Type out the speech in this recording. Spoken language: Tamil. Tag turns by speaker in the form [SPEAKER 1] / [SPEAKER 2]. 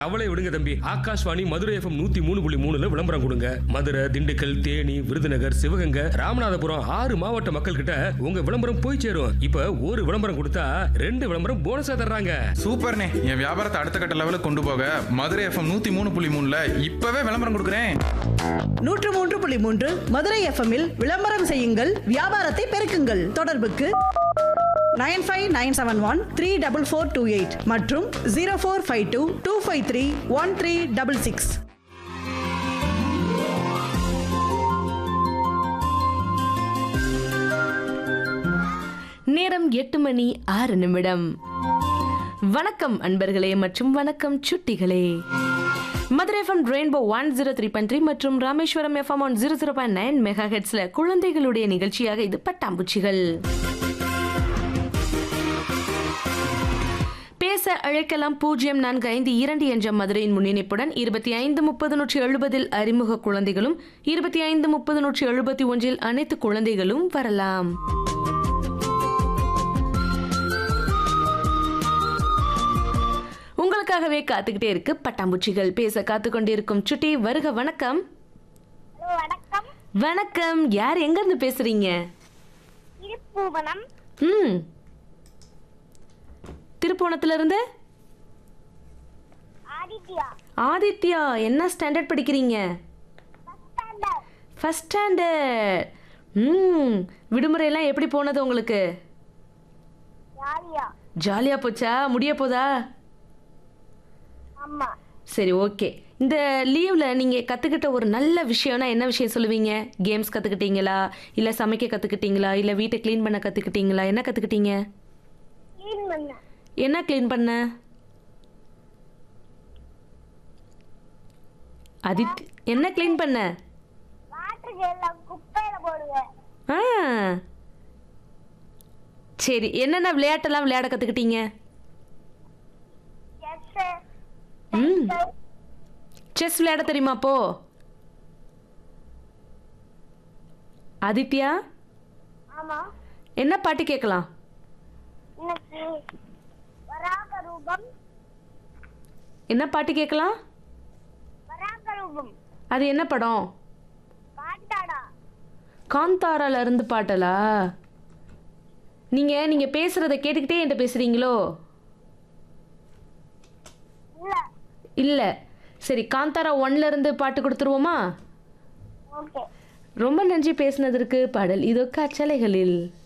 [SPEAKER 1] அவளை விடுங்க தம்பி ஆகாஷ்வாணி மதுரை எஃப்எம் நூத்தி மூணு புள்ளி மூணுல விளம்பரம் கொடுங்க மதுரை திண்டுக்கல் தேனி விருதுநகர் சிவகங்கை ராமநாதபுரம் ஆறு மாவட்ட மக்கள் கிட்ட உங்க விளம்பரம் போய் சேரும் இப்ப ஒரு விளம்பரம் கொடுத்தா ரெண்டு விளம்பரம் போனஸா தர்றாங்க
[SPEAKER 2] சூப்பர்ண்ணே என் வியாபாரத்தை அடுத்த கட்ட லெவலுக்கு கொண்டு போக மதுரை எஃப்எம் நூத்தி மூணு புள்ளி மூணுல இப்பவே விளம்பரம் கொடுக்குறேன்
[SPEAKER 3] நூற்று மூன்று புள்ளி மூன்று மதுரை எஃப்எம்மில் விளம்பரம் செய்யுங்கள் வியாபாரத்தை பெருக்குங்கள் தொடர்புக்கு nine five nine seven one three double four two eight மற்றும் zero four five two two five three one three double six
[SPEAKER 4] நேரம் எட்டு மணி ஆறு நிமிடம் வணக்கம் அன்பர்களே மற்றும் வணக்கம் சுட்டிகளே Madurai FM rainbow one zero three three மற்றும் Rameswaram FM one zero zero point nine mega ஹெட்ஸ்ல குழந்தைகளுடைய நிகழ்ச்சியாக இது பட்டாம்பூச்சிகள் பேச அழைக்கலாம் பூஜ்ஜியம் நான்கு ஐந்து இரண்டு என்ற மதுரையின் முன்னிணைப்புடன் இருபத்தி ஐந்து முப்பது நூற்றி எழுபதில் அறிமுக குழந்தைகளும் இருபத்தி ஐந்து முப்பது நூற்றி எழுபத்தி ஒன்றில் அனைத்து குழந்தைகளும் வரலாம் உங்களுக்காகவே காத்துக்கிட்டே இருக்கு பட்டாம்பூச்சிகள் பேச காத்து கொண்டிருக்கும் சுட்டி வருக வணக்கம்
[SPEAKER 5] ஹலோ வணக்கம்
[SPEAKER 4] வணக்கம் யார் எங்க இருந்து பேசுறீங்க
[SPEAKER 5] திருப்பூவனம்
[SPEAKER 4] ம் திருப்போணத்துல இருந்து
[SPEAKER 5] ஆதித்யா
[SPEAKER 4] ஆதித்யா என்ன ஸ்டாண்டர்ட் படிக்கிறீங்க
[SPEAKER 5] ஸ்டாண்டர்ட்
[SPEAKER 4] ஃபர்ஸ்ட் ஸ்டாண்டர்ட் ம் விடுமுறையெல்லாம் எப்படி போனது உங்களுக்கு
[SPEAKER 5] யாரியா
[SPEAKER 4] ஜாலியா போச்சா முடிய போதா
[SPEAKER 5] அம்மா
[SPEAKER 4] சரி ஓகே இந்த லீவில் நீங்கள் கற்றுக்கிட்ட ஒரு நல்ல விஷயம்னா என்ன விஷயம் சொல்லுவீங்க கேம்ஸ் கற்றுக்கிட்டீங்களா இல்லை சமைக்க கற்றுக்கிட்டீங்களா இல்லை வீட்டை க்ளீன் பண்ண கற்றுக்கிட்டீங்களா என்ன கற்றுக்கிட்டீங்க
[SPEAKER 5] க்ளீன் பண்ண
[SPEAKER 4] என்ன க்ளீன் பண்ண அதித் என்ன க்ளீன் பண்ண
[SPEAKER 5] வாட்டர் எல்லாம் குப்பையில போடுவேன்
[SPEAKER 4] ஆ சரி என்னென்ன விளையாட்டெல்லாம் விளையாட கற்றுக்கிட்டீங்க
[SPEAKER 5] செஸ்
[SPEAKER 4] ம் செஸ் விளையாட தெரியுமா அப்போ ஆதித்யா
[SPEAKER 5] ஆமா
[SPEAKER 4] என்ன பாட்டு கேட்கலாம்
[SPEAKER 5] இன்னைக்கு வராக ரூபம்
[SPEAKER 4] என்ன பாட்டு கேட்கலாம்
[SPEAKER 5] வராக ரூபம்
[SPEAKER 4] அது என்ன படம்
[SPEAKER 5] காட்டாடா
[SPEAKER 4] காந்தாரால இருந்து பாட்டலா நீங்க நீங்க பேசுறத கேட்டுக்கிட்டே என்கிட்ட பேசுறீங்களோ
[SPEAKER 5] இல்ல
[SPEAKER 4] இல்ல சரி காந்தாரா ஒன்ல இருந்து பாட்டு கொடுத்துருவோமா
[SPEAKER 5] ஓகே
[SPEAKER 4] ரொம்ப நன்றி பேசுனதற்கு பாடல் இதோ காற்றலைகளில்